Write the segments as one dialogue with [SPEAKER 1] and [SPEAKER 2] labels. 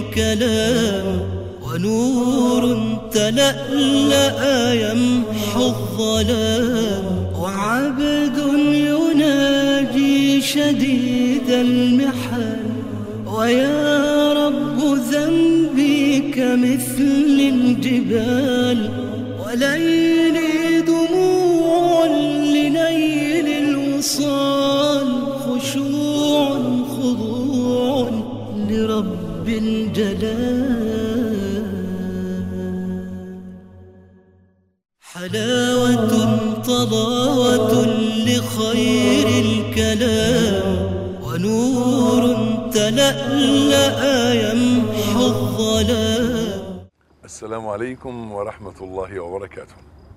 [SPEAKER 1] الكلام ونور تلألأ يمحو الظلام وعبد يناجي شديد المحن ويا رب ذنبي كمثل الجبال وليلي دموع لنيل الوصال خشوع خضوع لرب الجلال حلاوة طلاوة لخير الكلام ونور تلألأ يمحو الظلام
[SPEAKER 2] السلام عليكم ورحمة الله وبركاته.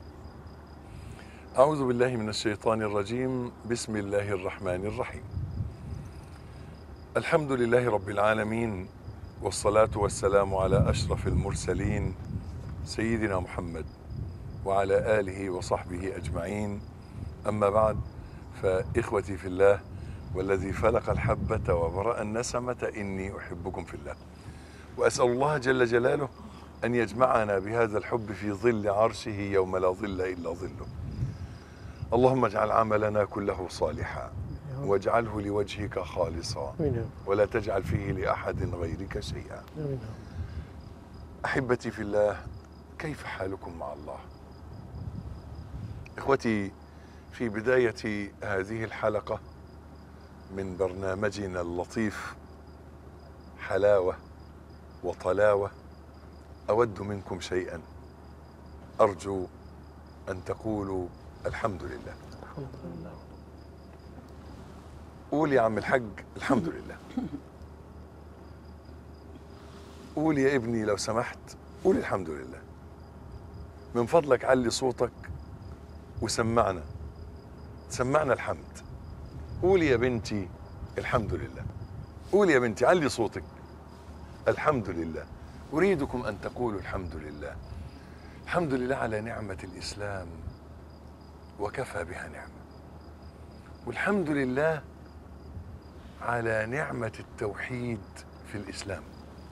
[SPEAKER 2] أعوذ بالله من الشيطان الرجيم، بسم الله الرحمن الرحيم. الحمد لله رب العالمين والصلاة والسلام على أشرف المرسلين سيدنا محمد وعلى آله وصحبه أجمعين. أما بعد فإخوتي في الله والذي فلق الحبة وبرأ النسمة إني أحبكم في الله. وأسأل الله جل جلاله أن يجمعنا بهذا الحب في ظل عرشه يوم لا ظل إلا ظله اللهم اجعل عملنا كله صالحا واجعله لوجهك خالصا
[SPEAKER 3] آمين
[SPEAKER 2] ولا تجعل فيه لأحد غيرك شيئا
[SPEAKER 3] آمين
[SPEAKER 2] أحبتي في الله كيف حالكم مع الله إخوتي في بداية هذه الحلقة من برنامجنا اللطيف حلاوة وطلاوة أود منكم شيئا أرجو أن تقولوا الحمد لله
[SPEAKER 3] الحمد لله
[SPEAKER 2] قول يا عم الحج الحمد لله قول يا ابني لو سمحت قول الحمد لله من فضلك علي صوتك وسمعنا سمعنا الحمد قول يا بنتي الحمد لله قول يا بنتي علي صوتك الحمد لله أريدكم أن تقولوا الحمد لله الحمد لله على نعمة الإسلام وكفى بها نعمة والحمد لله على نعمة التوحيد في الإسلام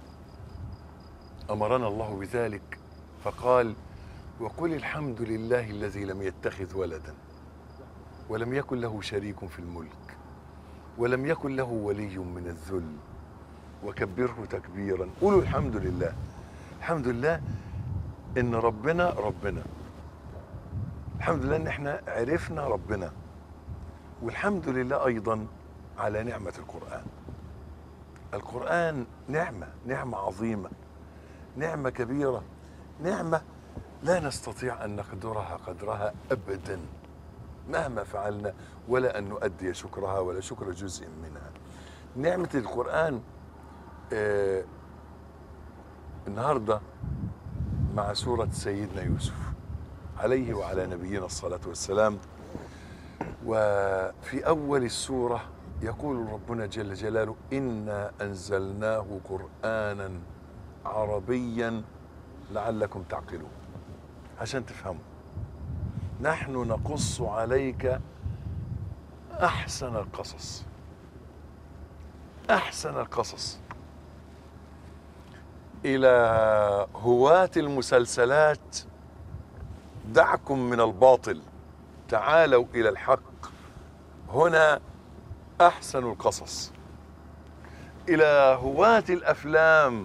[SPEAKER 2] أمرنا الله بذلك فقال وقل الحمد لله الذي لم يتخذ ولدا ولم يكن له شريك في الملك ولم يكن له ولي من الذل وكبره تكبيرا قولوا الحمد لله الحمد لله ان ربنا ربنا الحمد لله ان احنا عرفنا ربنا والحمد لله ايضا على نعمه القران القران نعمه نعمه عظيمه نعمه كبيره نعمه لا نستطيع ان نقدرها قدرها ابدا مهما فعلنا ولا ان نؤدي شكرها ولا شكر جزء منها نعمه القران آه النهارده مع سوره سيدنا يوسف عليه وعلى نبينا الصلاه والسلام وفي اول السوره يقول ربنا جل جلاله انا انزلناه قرانا عربيا لعلكم تعقلون عشان تفهموا نحن نقص عليك احسن القصص احسن القصص الى هواة المسلسلات دعكم من الباطل تعالوا الى الحق هنا احسن القصص الى هواة الافلام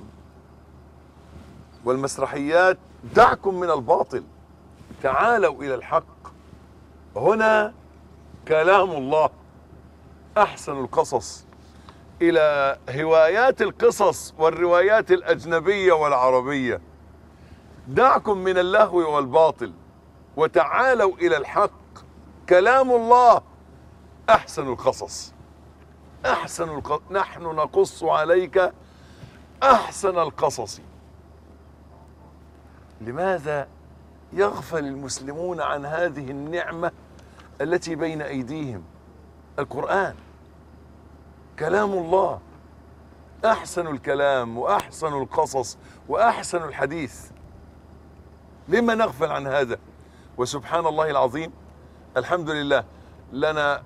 [SPEAKER 2] والمسرحيات دعكم من الباطل تعالوا الى الحق هنا كلام الله احسن القصص الى هوايات القصص والروايات الاجنبيه والعربيه دعكم من اللهو والباطل وتعالوا الى الحق كلام الله احسن القصص احسن الق... نحن نقص عليك احسن القصص لماذا يغفل المسلمون عن هذه النعمه التي بين ايديهم القران كلام الله احسن الكلام واحسن القصص واحسن الحديث لما نغفل عن هذا وسبحان الله العظيم الحمد لله لنا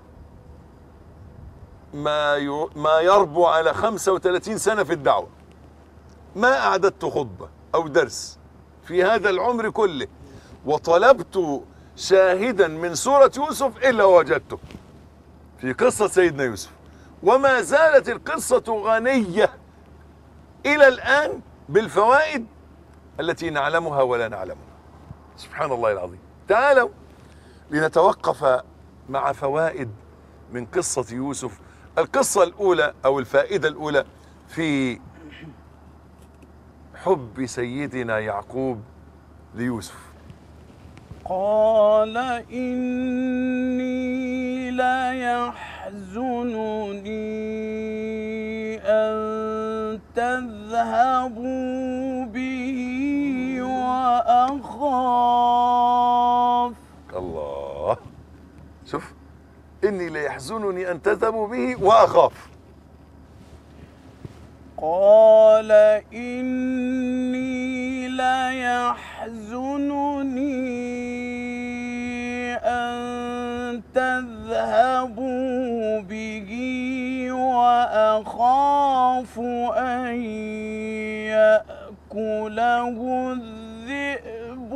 [SPEAKER 2] ما ما يربو على 35 سنه في الدعوه ما أعددت خطبة أو درس في هذا العمر كله وطلبت شاهدا من سورة يوسف إلا وجدته في قصة سيدنا يوسف وما زالت القصة غنية إلى الآن بالفوائد التي نعلمها ولا نعلمها سبحان الله العظيم تعالوا لنتوقف مع فوائد من قصة يوسف القصة الأولى أو الفائدة الأولى في حب سيدنا يعقوب ليوسف
[SPEAKER 3] قال إني لا يحزنني أن تذهبوا به وأخاف
[SPEAKER 2] الله شوف إني ليحزنني أن تذهبوا به وأخاف
[SPEAKER 3] قال إني لا يحزنني أن تذهبوا به وأخاف أن يأكله الذئب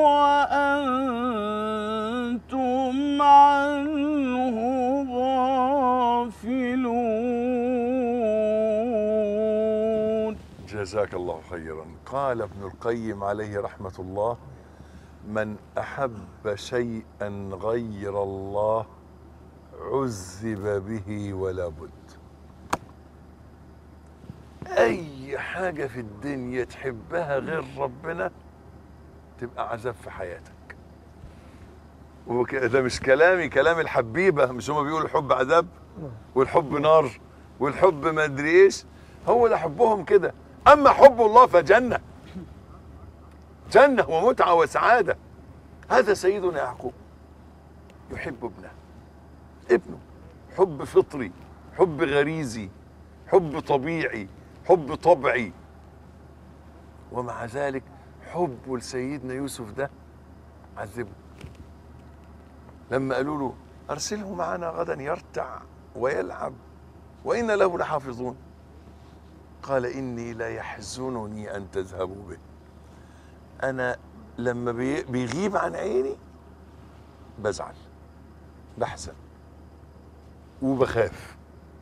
[SPEAKER 3] وأنتم عنه غافلون
[SPEAKER 2] جزاك الله خيرا قال ابن القيم عليه رحمة الله من أحب شيئا غير الله عذب به ولا بد أي حاجة في الدنيا تحبها غير ربنا تبقى عذاب في حياتك وك- ده مش كلامي كلام الحبيبة مش هما بيقولوا الحب عذاب والحب نار والحب ما ادري ايش هو ده حبهم كده اما حب الله فجنه جنه ومتعه وسعاده هذا سيدنا يعقوب يحب ابنه ابنه حب فطري حب غريزي حب طبيعي حب طبعي ومع ذلك حبه لسيدنا يوسف ده عذبه لما قالوا له ارسله معنا غدا يرتع ويلعب وإن له لحافظون قال إني لا يحزنني أن تذهبوا به أنا لما بي- بيغيب عن عيني بزعل بحزن وبخاف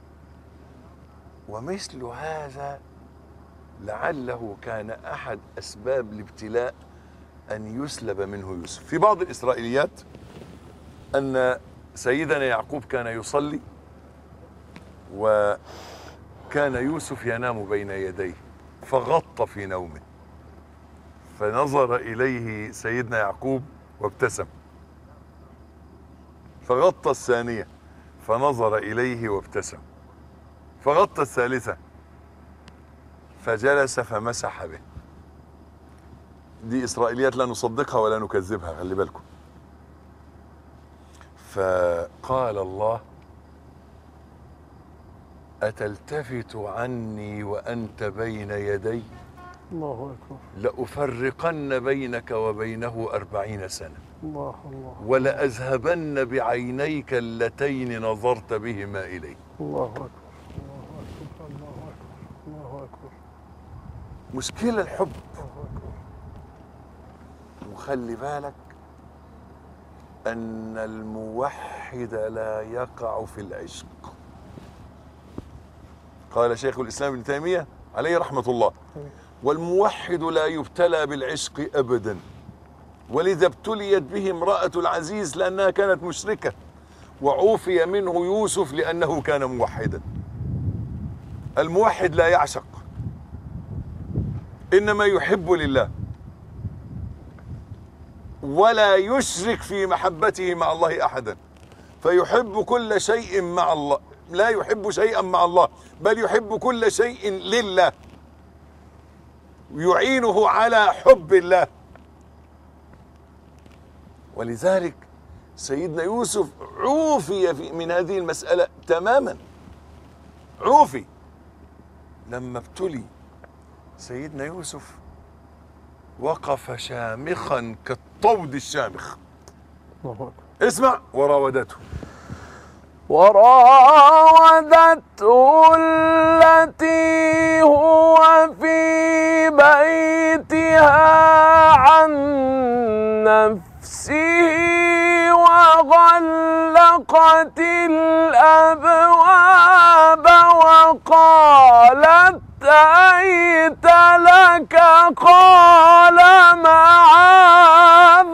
[SPEAKER 2] ومثل هذا لعله كان أحد أسباب الابتلاء أن يسلب منه يوسف في بعض الإسرائيليات أن سيدنا يعقوب كان يصلي وكان يوسف ينام بين يديه فغط في نومه فنظر إليه سيدنا يعقوب وابتسم فغطى الثانية فنظر إليه وابتسم فغطى الثالثة فجلس فمسح به دي إسرائيليات لا نصدقها ولا نكذبها خلي بالكم فقال الله أتلتفت عني وأنت بين يدي
[SPEAKER 4] الله أكبر
[SPEAKER 2] لأفرقن بينك وبينه أربعين سنة
[SPEAKER 4] الله الله
[SPEAKER 2] ولأذهبن بعينيك اللتين نظرت بهما إلي
[SPEAKER 4] الله أكبر الله أكبر الله أكبر الله أكبر
[SPEAKER 2] مشكلة الحب
[SPEAKER 4] الله أكبر
[SPEAKER 2] وخلي بالك أن الموحد لا يقع في العشق قال شيخ الإسلام ابن تيمية عليه رحمة الله والموحد لا يبتلى بالعشق أبدا ولذا ابتليت به امرأة العزيز لأنها كانت مشركة وعوفي منه يوسف لأنه كان موحدا الموحد لا يعشق إنما يحب لله ولا يشرك في محبته مع الله احدا فيحب كل شيء مع الله لا يحب شيئا مع الله بل يحب كل شيء لله يعينه على حب الله ولذلك سيدنا يوسف عوفي في من هذه المسألة تماما عوفي لما ابتلي سيدنا يوسف وقف شامخا كالطود الشامخ
[SPEAKER 4] الله أكبر
[SPEAKER 2] اسمع وراودته
[SPEAKER 3] وراودته التي هو في وغلقت الأبواب وقالت أيت لك قال معاذ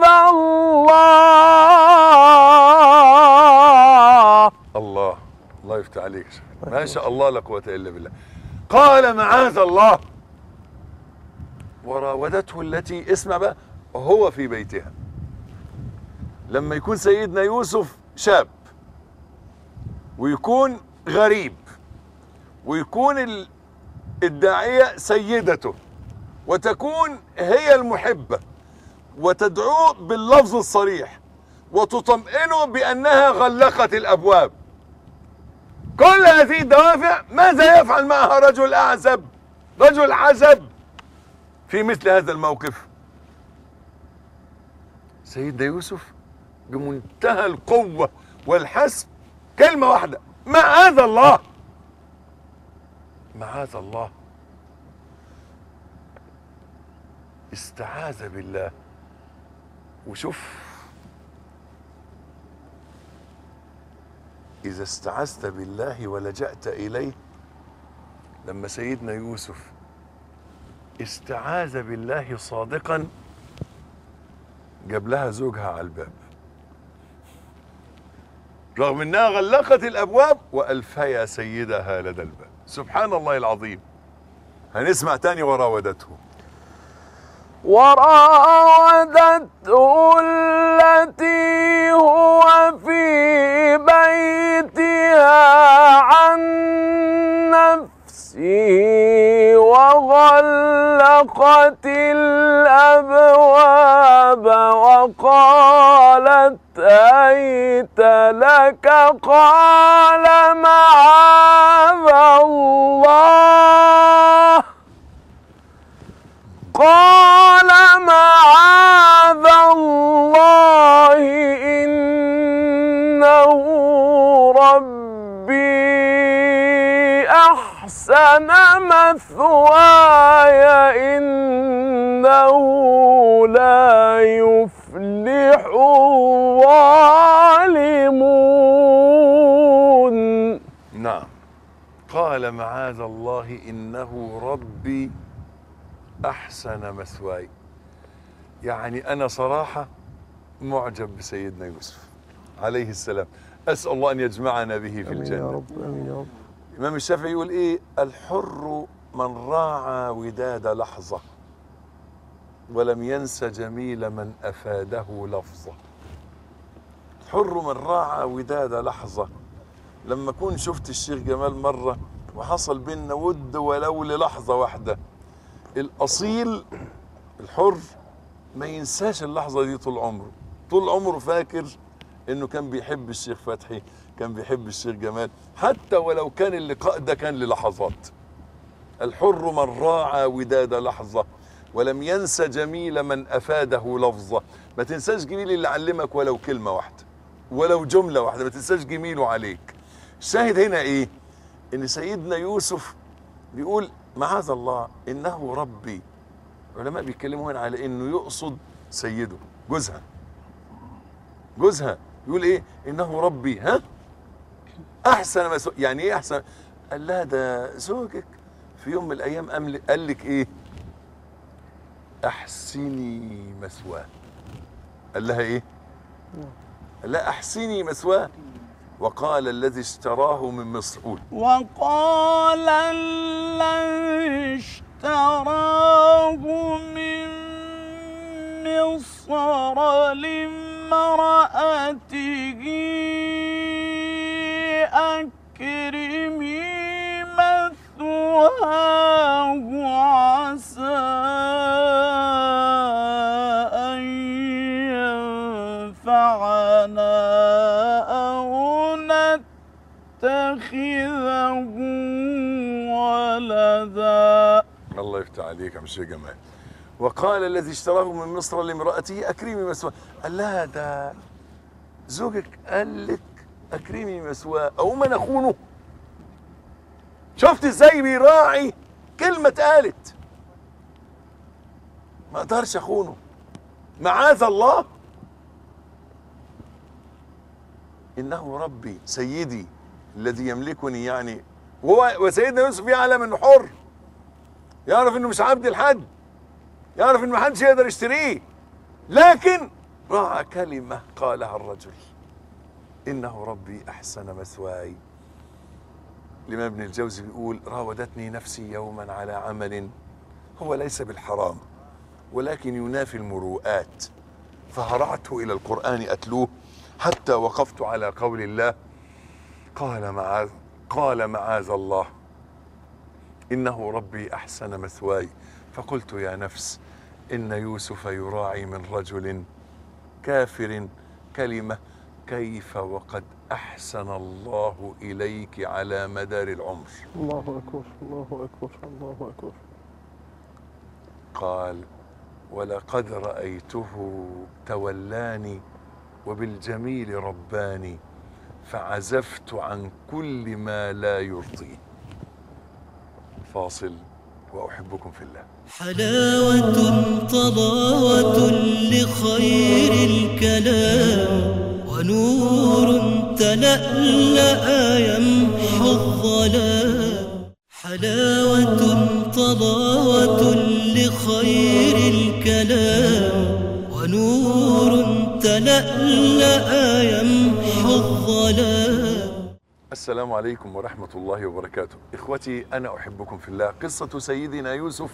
[SPEAKER 3] الله
[SPEAKER 2] الله الله يفتح عليك يا شيخ. ما شاء الله لا قوة إلا بالله قال معاذ الله وراودته التي اسمع بقى هو في بيتها لما يكون سيدنا يوسف شاب ويكون غريب ويكون ال- الداعية سيدته وتكون هي المحبة وتدعوه باللفظ الصريح وتطمئنه بأنها غلقت الأبواب كل هذه الدوافع ماذا يفعل معها رجل أعزب رجل عزب في مثل هذا الموقف سيدنا يوسف بمنتهى القوة والحسم كلمة واحدة معاذ الله معاذ الله استعاذ بالله وشوف إذا استعذت بالله ولجأت إليه لما سيدنا يوسف استعاذ بالله صادقا جاب لها زوجها على الباب رغم انها غلقت الابواب والفيا سيدها لدى الباب سبحان الله العظيم هنسمع تاني وراودته
[SPEAKER 3] وراودته التي هو في بيتها عن نفسه وغلقت الأبواب وقالت أيت لك قال معاذ الله قال معاذ الله إنه ربي أحسن مثواي إنه لا يفلح الظالمون
[SPEAKER 2] نعم قال معاذ الله انه ربي احسن مثواي يعني انا صراحه معجب بسيدنا يوسف عليه السلام اسال الله ان يجمعنا به في
[SPEAKER 4] امين يا
[SPEAKER 2] الجنه
[SPEAKER 4] رب امين يا رب
[SPEAKER 2] الامام الشافعي يقول ايه الحر من راعى وداد لحظه ولم ينس جميل من افاده لفظه الحر من راعى وداد لحظه لما اكون شفت الشيخ جمال مره وحصل بيننا ود ولو للحظه واحده الاصيل الحر ما ينساش اللحظه دي طول عمره طول عمره فاكر انه كان بيحب الشيخ فتحي كان بيحب الشيخ جمال حتى ولو كان اللقاء ده كان للحظات الحر من راعى وداد لحظه ولم ينس جميل من افاده لفظه ما تنساش جميل اللي علمك ولو كلمه واحده ولو جمله واحده ما تنساش جميله عليك الشاهد هنا ايه ان سيدنا يوسف بيقول معاذ الله انه ربي العلماء بيتكلموا هنا على انه يقصد سيده جوزها جوزها يقول ايه انه ربي ها احسن ما سو... يعني ايه احسن قال لها ده زوجك في يوم من الايام أمل... قال لك ايه احسني مثواه قال لها ايه قال لها احسني مثواه وقال الذي اشتراه من مصر قول
[SPEAKER 3] وقال الذي اشتراه من مصر لامرأته أكرمي مثواه عسى أن ينفعنا أو نتخذه ولدا
[SPEAKER 2] الله يفتح عليك يا مشي جمال وقال الذي اشتراه من مصر لامرأته أكرمي مثواه قال لها ده زوجك قال لك أكرمي مثواه أو ما نخونه شفت ازاي بيراعي كلمة اتقالت ما اقدرش اخونه معاذ الله انه ربي سيدي الذي يملكني يعني وهو وسيدنا يوسف يعلم انه حر يعرف انه مش عبد لحد يعرف ان محدش يقدر يشتريه لكن راى كلمه قالها الرجل انه ربي احسن مثواي الامام ابن الجوزي بيقول راودتني نفسي يوما على عمل هو ليس بالحرام ولكن ينافي المروءات فهرعت الى القران اتلوه حتى وقفت على قول الله قال معاذ قال معاذ الله انه ربي احسن مثواي فقلت يا نفس ان يوسف يراعي من رجل كافر كلمه كيف وقد احسن الله اليك على مدار العمر
[SPEAKER 4] الله أكبر الله أكبر الله أكبر
[SPEAKER 2] قال ولقد رايته تولاني وبالجميل رباني فعزفت عن كل ما لا يرضيه فاصل واحبكم في الله
[SPEAKER 1] حلاوة طلاوة لخير الكلام ونور تلألأ يمحو الظلام حلاوة طلاوة لخير الكلام ونور تلألأ يمحو الظلام
[SPEAKER 2] السلام عليكم ورحمة الله وبركاته إخوتي أنا أحبكم في الله قصة سيدنا يوسف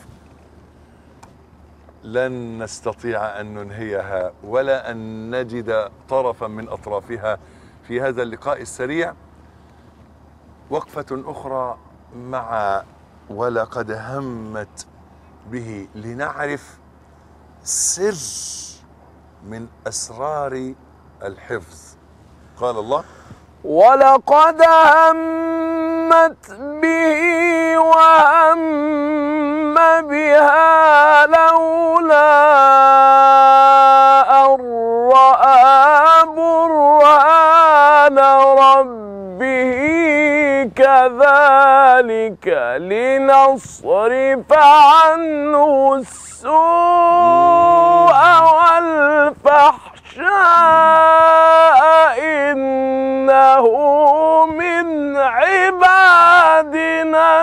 [SPEAKER 2] لن نستطيع أن ننهيها ولا أن نجد طرفا من أطرافها في هذا اللقاء السريع وقفة أخرى مع ولقد همت به لنعرف سر من أسرار الحفظ قال الله
[SPEAKER 3] ولقد همت به وهم بها لولا أن رأى برهان ربه كذلك لنصرف عنه السوء والفحشاء إنه من عبادنا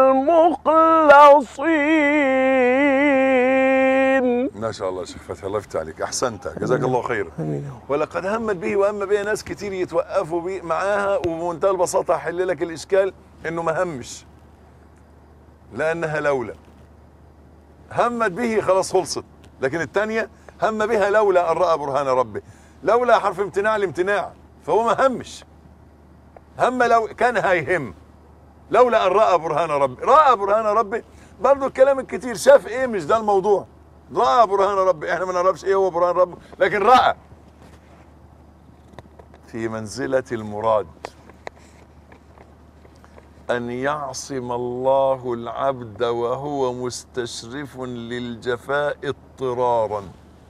[SPEAKER 3] المخلصين
[SPEAKER 2] ما شاء الله شيخ فتحي الله يفتح عليك احسنت جزاك الله خيرا
[SPEAKER 4] آمين يا رب.
[SPEAKER 2] ولقد همت به واما بها ناس كتير يتوقفوا بي معاها وبمنتهى البساطه هحل لك الاشكال انه ما همش لانها لولا همت به خلاص خلصت لكن الثانيه هم بها لولا ان راى برهان ربه لولا حرف امتناع الامتناع فهو ما همش هم لو كان هيهم لولا ان راى برهان ربه راى برهان ربه برضه الكلام الكتير شاف ايه مش ده الموضوع راى برهان ربه احنا ما نعرفش ايه هو برهان ربه لكن راى في منزله المراد ان يعصم الله العبد وهو مستشرف للجفاء اضطرارا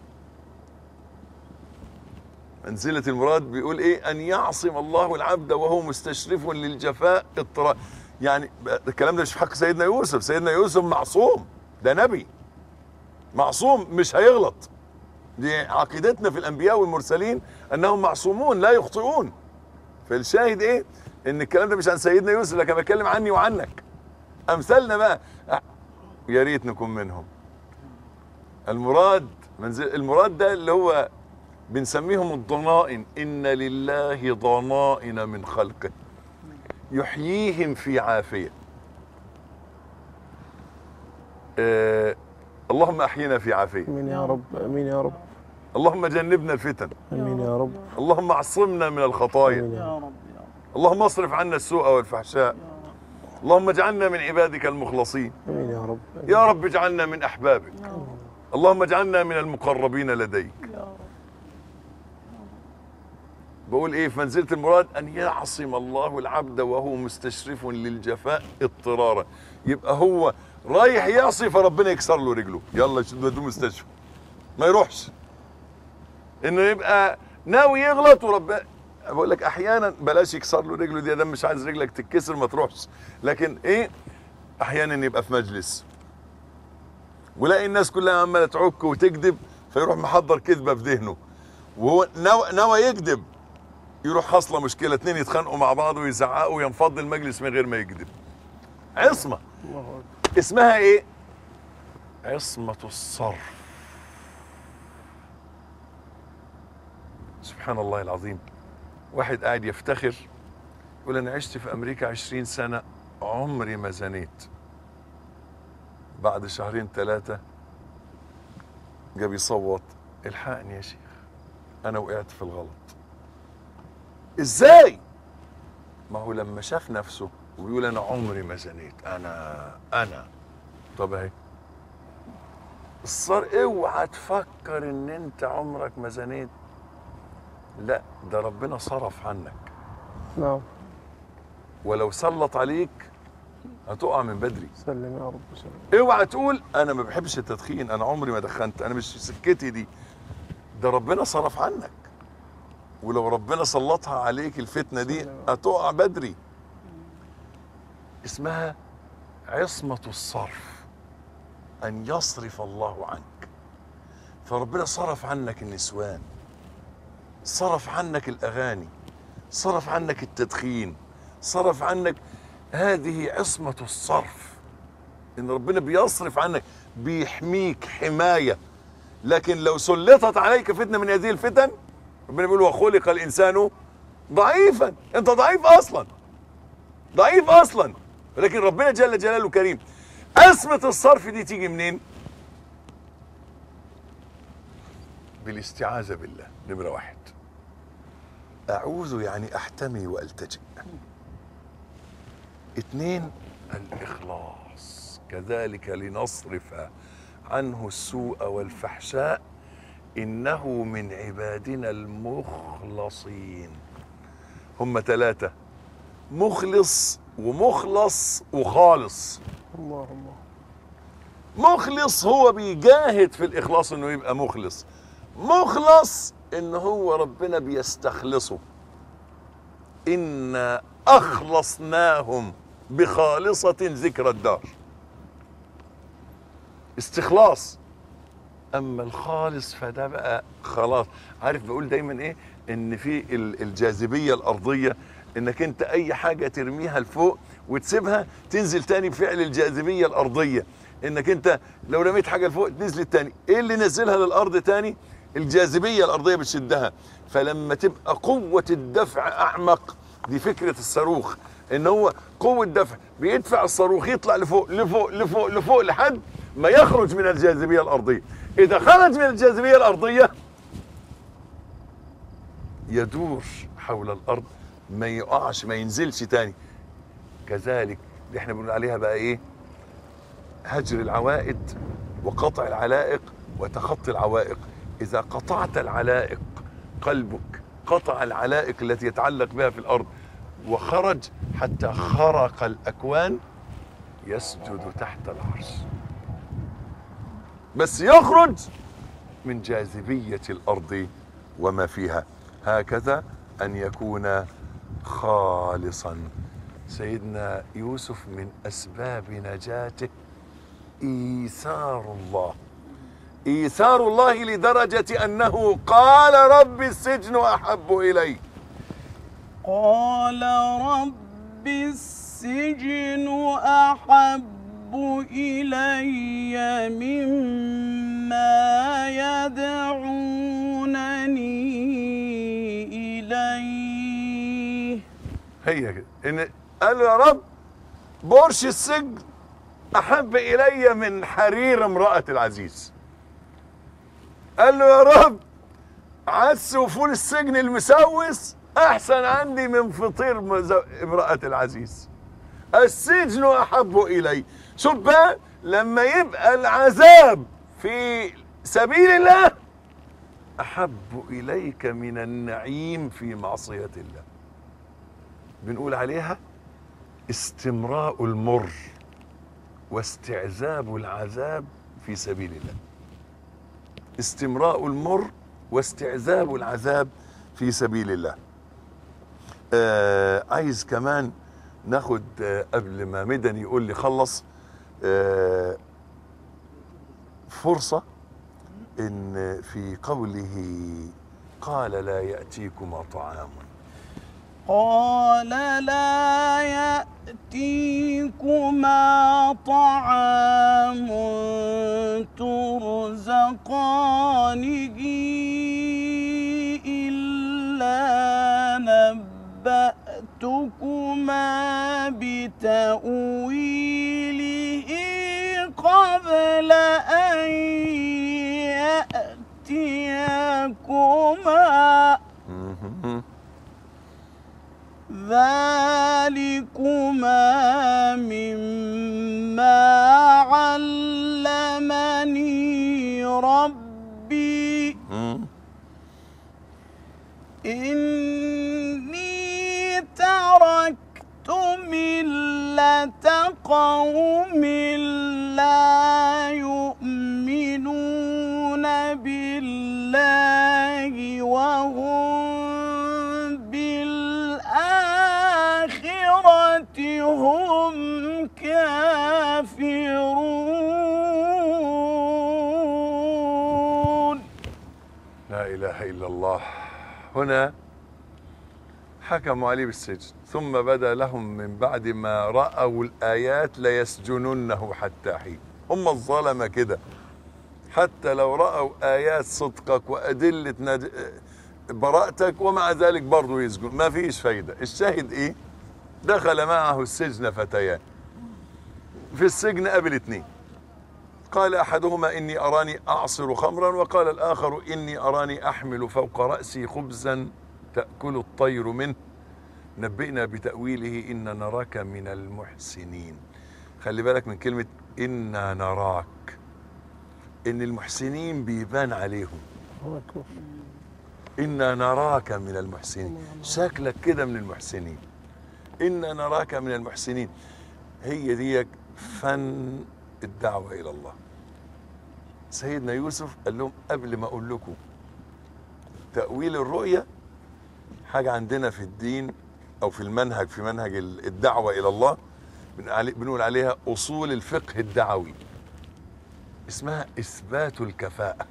[SPEAKER 2] منزلة المراد بيقول ايه ان يعصم الله العبد وهو مستشرف للجفاء اضطرارا يعني الكلام ده مش في حق سيدنا يوسف سيدنا يوسف معصوم ده نبي معصوم مش هيغلط دي عقيدتنا في الانبياء والمرسلين انهم معصومون لا يخطئون فالشاهد ايه ان الكلام ده مش عن سيدنا يوسف لكن بتكلم عني وعنك امثالنا بقى يا ريت نكون منهم المراد منزل المراد ده اللي هو بنسميهم الضنائن ان لله ضنائن من خلقه يحييهم في عافيه آه اللهم احينا في عافيه
[SPEAKER 4] امين يا رب امين يا رب
[SPEAKER 2] اللهم جنبنا الفتن
[SPEAKER 4] امين يا رب
[SPEAKER 2] اللهم اعصمنا من الخطايا
[SPEAKER 4] امين يا
[SPEAKER 3] يا
[SPEAKER 4] رب
[SPEAKER 3] رب يا رب
[SPEAKER 2] اللهم اصرف عنا السوء والفحشاء اللهم اجعلنا من عبادك المخلصين
[SPEAKER 4] امين يا رب
[SPEAKER 2] يا رب اجعلنا من احبابك اللهم اجعلنا من المقربين لديك
[SPEAKER 3] يا رب
[SPEAKER 2] بقول ايه في منزله المراد ان يعصم الله العبد وهو مستشرف للجفاء اضطرارا يبقى هو رايح يعصي فربنا يكسر له رجله يلا شد ودوه مستشفى ما يروحش انه يبقى ناوي يغلط وربنا بقول لك احيانا بلاش يكسر له رجله دي ده مش عايز رجلك تتكسر ما تروحش لكن ايه احيانا يبقى في مجلس ولاقي الناس كلها عماله تعك وتكذب فيروح محضر كذبه في ذهنه وهو نوى, نوى يكذب يروح حاصله مشكله اتنين يتخانقوا مع بعض ويزعقوا وينفض المجلس من غير ما يكذب عصمه
[SPEAKER 4] الله أكبر
[SPEAKER 2] اسمها ايه عصمه الصرف سبحان الله العظيم واحد قاعد يفتخر يقول انا عشت في امريكا عشرين سنه عمري ما زنيت بعد شهرين ثلاثه جاب يصوت الحقني يا شيخ انا وقعت في الغلط ازاي ما هو لما شاف نفسه ويقول انا عمري ما زنيت انا انا طب اهي الصار اوعى تفكر ان انت عمرك ما زنيت لا ده ربنا صرف عنك
[SPEAKER 4] نعم
[SPEAKER 2] ولو سلط عليك هتقع من بدري
[SPEAKER 4] سلم يا رب سلم
[SPEAKER 2] اوعى تقول انا ما بحبش التدخين انا عمري ما دخنت انا مش سكتي دي ده ربنا صرف عنك ولو ربنا سلطها عليك الفتنه دي هتقع بدري اسمها عصمه الصرف ان يصرف الله عنك فربنا صرف عنك النسوان صرف عنك الاغاني صرف عنك التدخين صرف عنك هذه عصمه الصرف ان ربنا بيصرف عنك بيحميك حمايه لكن لو سلطت عليك فتنه من هذه الفتن ربنا بيقول وخلق الانسان ضعيفا انت ضعيف اصلا ضعيف اصلا ولكن ربنا جل جلاله كريم عصمه الصرف دي تيجي منين بالاستعاذه بالله نمره واحد اعوذ يعني احتمي والتجئ اتنين الاخلاص كذلك لنصرف عنه السوء والفحشاء انه من عبادنا المخلصين هم ثلاثه مخلص ومخلص وخالص
[SPEAKER 4] الله الله
[SPEAKER 2] مخلص هو بيجاهد في الاخلاص انه يبقى مخلص مخلص ان هو ربنا بيستخلصه انا اخلصناهم بخالصه ذكر الدار استخلاص اما الخالص فده بقى خلاص عارف بقول دايما ايه ان في ال- الجاذبيه الارضيه انك انت اي حاجه ترميها لفوق وتسيبها تنزل تاني بفعل الجاذبيه الارضيه انك انت لو رميت حاجه لفوق نزلت تاني ايه اللي نزلها للارض تاني الجاذبيه الارضيه بتشدها فلما تبقى قوه الدفع اعمق دي فكره الصاروخ ان هو قوه دفع بيدفع الصاروخ يطلع لفوق لفوق لفوق لفوق لحد ما يخرج من الجاذبيه الارضيه اذا خرج من الجاذبيه الارضيه يدور حول الارض ما يقعش ما ينزلش تاني كذلك دي احنا بنقول عليها بقى ايه هجر العوائد وقطع العلائق وتخطي العوائق اذا قطعت العلائق قلبك قطع العلائق التي يتعلق بها في الارض وخرج حتى خرق الاكوان يسجد تحت العرش بس يخرج من جاذبيه الارض وما فيها هكذا ان يكون خالصا سيدنا يوسف من اسباب نجاته ايثار الله ايثار الله لدرجه انه قال رب السجن احب الي
[SPEAKER 5] قال رب السجن أحب إلي مما يدعونني إليه
[SPEAKER 2] هي كده ان قال له يا رب برش السجن احب الي من حرير امراه العزيز قال له يا رب عدس وفول السجن المسوس احسن عندي من فطير مز- امراه العزيز السجن احب الي شوف بقى لما يبقى العذاب في سبيل الله احب اليك من النعيم في معصيه الله بنقول عليها استمراء المر واستعذاب العذاب في سبيل الله استمراء المر واستعذاب العذاب في سبيل الله آه عايز كمان ناخد آه قبل ما مدني يقول لي خلص آه فرصة ان في قوله قال لا يأتيكما طعام
[SPEAKER 5] قال لا يأتيكما طعام ترزقانه إلا نبأتكما بتأويله قبل أن يأتيكما
[SPEAKER 2] مهم.
[SPEAKER 5] ذلكما مما علمني ربي
[SPEAKER 2] مم.
[SPEAKER 5] إني تركت ملة قوم لا يؤمنون بالله وهم بالآخرة هم كافرون
[SPEAKER 2] لا اله الا الله هنا حكموا عليه بالسجن ثم بدا لهم من بعد ما راوا الايات ليسجننه حتى حين هم الظلمه كده حتى لو راوا ايات صدقك وادله نج... براءتك ومع ذلك برضه يسجن ما فيش فايده الشاهد ايه دخل معه السجن فتيان في السجن قابل اتنين قال احدهما اني اراني اعصر خمرا وقال الاخر اني اراني احمل فوق راسي خبزا تاكل الطير منه نبئنا بتاويله انا نراك من المحسنين خلي بالك من كلمه انا نراك ان المحسنين بيبان عليهم
[SPEAKER 4] الله أكبر
[SPEAKER 2] انا نراك من المحسنين شكلك كده من المحسنين انا نراك من المحسنين هي دي فن الدعوه الى الله سيدنا يوسف قال لهم قبل ما اقول لكم تاويل الرؤيا حاجه عندنا في الدين او في المنهج في منهج الدعوه الى الله بنقول علي- بنقول عليها اصول الفقه الدعوي اسمها اثبات الكفاءه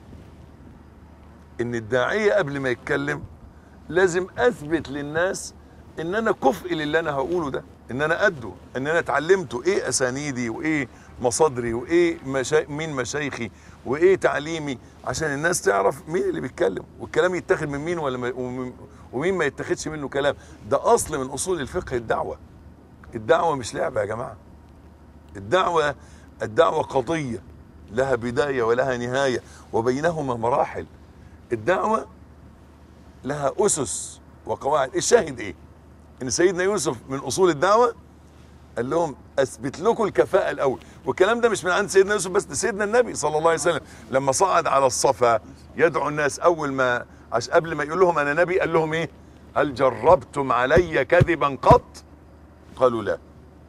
[SPEAKER 2] ان الداعيه قبل ما يتكلم لازم اثبت للناس ان انا كفء للي انا هقوله ده ان انا قده ان انا اتعلمته ايه اسانيدي وايه مصادري وايه مشا... مين مشايخي وايه تعليمي عشان الناس تعرف مين اللي بيتكلم والكلام يتاخد من مين ولا ما... ومن- ومين ما يتاخدش منه كلام ده اصل من اصول الفقه الدعوه الدعوه مش لعبه يا جماعه الدعوه الدعوه قضيه لها بدايه ولها نهايه وبينهما مراحل الدعوه لها اسس وقواعد الشاهد ايه ان سيدنا يوسف من اصول الدعوه قال لهم اثبت لكم الكفاءه الاول والكلام ده مش من عند سيدنا يوسف بس ده سيدنا النبي صلى الله عليه وسلم لما صعد على الصفا يدعو الناس اول ما عش قبل ما يقول لهم انا نبي قال لهم ايه هل جربتم علي كذبا قط قالوا لا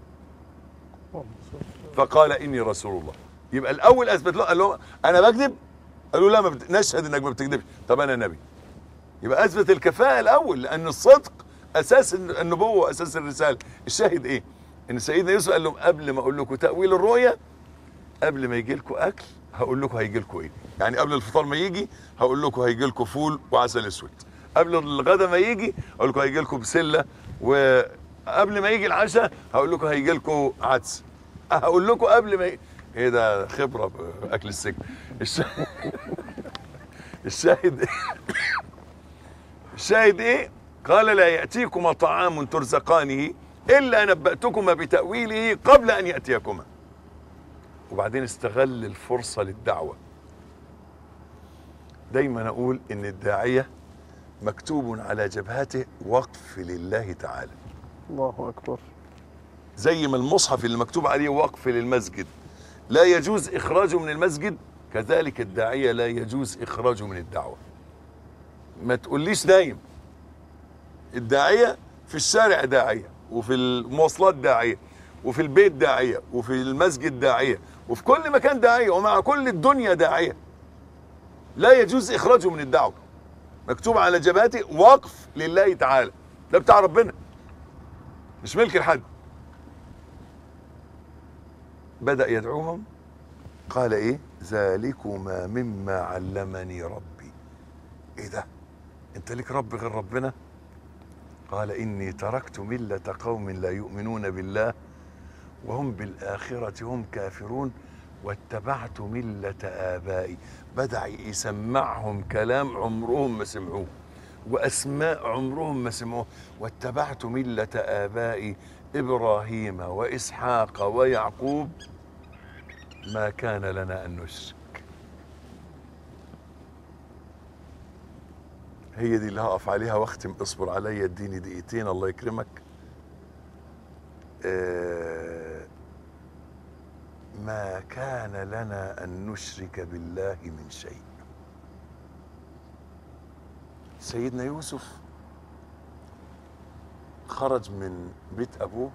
[SPEAKER 4] اللهم صل
[SPEAKER 2] فقال اني رسول الله يبقى الاول اثبت له قال لهم انا بكذب قالوا لا ما بت... نشهد انك ما بتكذبش طب انا نبي يبقى اثبت الكفاءه الاول لان الصدق اساس النبوه اساس الرساله الشاهد ايه ان سيدنا يوسف قال لهم قبل ما اقول لكم تاويل الرؤيا قبل ما يجي لكم اكل هقول لكم هيجي لكم ايه يعني قبل الفطار ما يجي هقول لكم هيجي لكم فول وعسل اسود قبل الغدا ما يجي هقول لكم هيجي لكم بسله وقبل ما يجي العشاء هقول لكم هيجي لكم عدس هقول لكم قبل ما ي... ايه ده خبره باكل السجن الش... الشاهد الشاهد ايه قال لا ياتيكما طعام ترزقانه الا نباتكما بتاويله قبل ان ياتيكما وبعدين استغل الفرصه للدعوه دايما اقول ان الداعيه مكتوب على جبهته وقف لله تعالى
[SPEAKER 3] الله أكبر
[SPEAKER 2] زي ما المصحف اللي مكتوب عليه وقف للمسجد لا يجوز اخراجه من المسجد كذلك الداعيه لا يجوز اخراجه من الدعوه ما تقوليش نايم الداعيه في الشارع داعيه وفي المواصلات داعيه وفي البيت داعيه وفي المسجد داعيه وفي كل مكان داعيه ومع كل الدنيا داعيه لا يجوز اخراجه من الدعوه مكتوب على جبهته وقف لله تعالى ده بتاع ربنا مش ملك لحد بدأ يدعوهم قال ايه ذلكما مما علمني ربي ايه ده انت ليك رب غير ربنا قال إني تركت ملة قوم لا يؤمنون بالله وهم بالآخرة هم كافرون واتبعت ملة آبائي بدأ يسمعهم كلام عمرهم ما سمعوه وأسماء عمرهم ما سمعوه واتبعت ملة آبائي إبراهيم وإسحاق ويعقوب ما كان لنا أن نشرك هي دي اللي هقف عليها واختم اصبر عليا اديني دقيقتين الله يكرمك آه، ما كان لنا ان نشرك بالله من شيء سيدنا يوسف خرج من بيت ابوه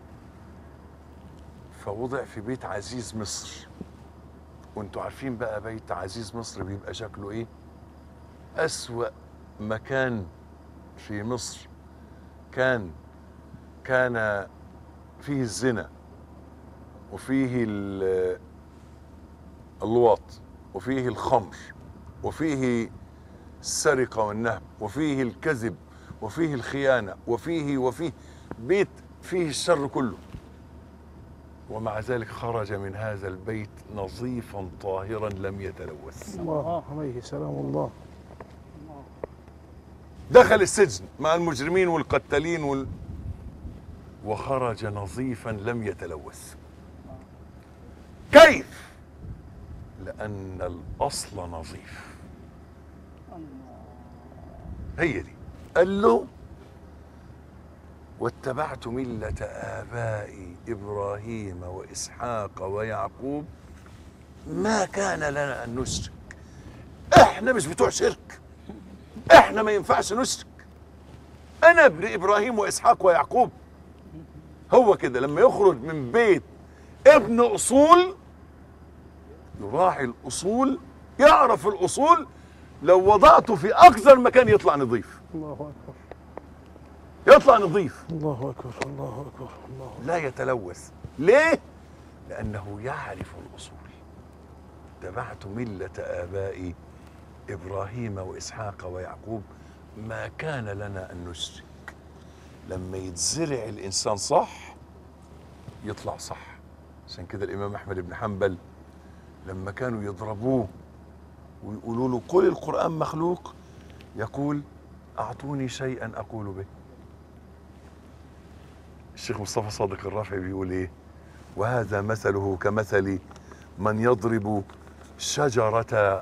[SPEAKER 2] فوضع في بيت عزيز مصر وانتوا عارفين بقى بيت عزيز مصر بيبقى شكله ايه اسوأ مكان في مصر كان كان فيه الزنا وفيه ال- اللواط وفيه الخمر وفيه السرقة والنهب وفيه الكذب وفيه الخيانة وفيه وفيه بيت فيه الشر كله ومع ذلك خرج من هذا البيت نظيفا طاهرا لم يتلوث
[SPEAKER 4] الله عليه سلام الله
[SPEAKER 2] دخل السجن مع المجرمين والقتالين وال... وخرج نظيفا لم يتلوث كيف لان الاصل نظيف هي دي قال له واتبعت مله ابائي ابراهيم واسحاق ويعقوب ما كان لنا ان نشرك احنا مش بتوع شرك احنا ما ينفعش نشرك انا ابن ابراهيم واسحاق ويعقوب هو كده لما يخرج من بيت ابن اصول يراعي الاصول يعرف الاصول لو وضعته في اكثر مكان يطلع نظيف
[SPEAKER 4] الله اكبر
[SPEAKER 2] يطلع نظيف
[SPEAKER 4] الله اكبر الله اكبر الله
[SPEAKER 2] لا يتلوث ليه لانه يعرف الاصول اتبعت مله ابائي ابراهيم واسحاق ويعقوب ما كان لنا ان نشرك لما يتزرع الانسان صح يطلع صح عشان كده الامام احمد بن حنبل لما كانوا يضربوه ويقولوا له قل القران مخلوق يقول اعطوني شيئا اقول به الشيخ مصطفى صادق الرافعي بيقول ايه وهذا مثله كمثل من يضرب شجرة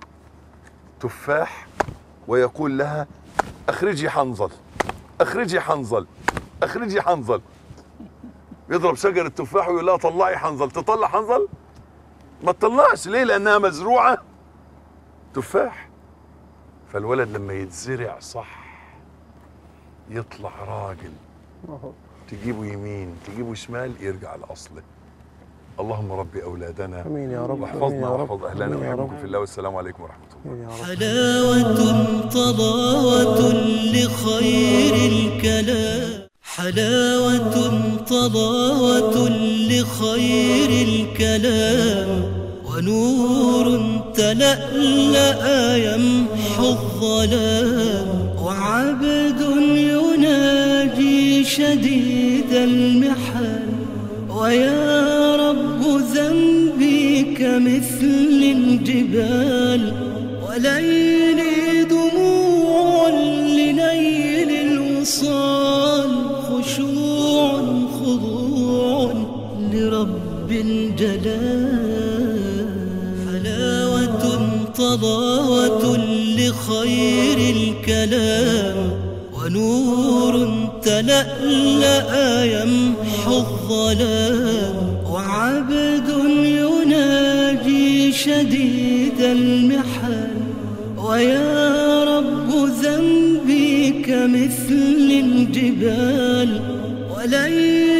[SPEAKER 2] تفاح ويقول لها اخرجي حنظل اخرجي حنظل اخرجي حنظل يضرب شجرة تفاح ويقول لها طلعي حنظل تطلع حنظل ما تطلعش ليه لانها مزروعة تفاح فالولد لما يتزرع صح يطلع راجل
[SPEAKER 4] الله
[SPEAKER 2] تجيبه يمين تجيبه شمال يرجع لاصله اللهم ربي اولادنا
[SPEAKER 4] امين يا رب امين
[SPEAKER 2] واحفظنا
[SPEAKER 4] يا رب
[SPEAKER 2] واحفظ اهلنا
[SPEAKER 4] امين يا
[SPEAKER 2] ويحبكم
[SPEAKER 4] رب
[SPEAKER 2] في الله والسلام عليكم ورحمه الله
[SPEAKER 4] امين يا رب
[SPEAKER 1] حلاوة طلاوة لخير الكلام حلاوة طلاوة لخير الكلام ونور تلألأ يمحو الظلام وعبد يناجي شديد المحن ويا رب ذنبي كمثل الجبال وليلي دموع لنيل الوصال خشوع خضوع لرب الجلال حلاوة طلاوة لخير الكلام ونور تلألأ يمحو الظلام وعبد يناجي شديد المحن ويا رب ذنبي كمثل الجبال وليل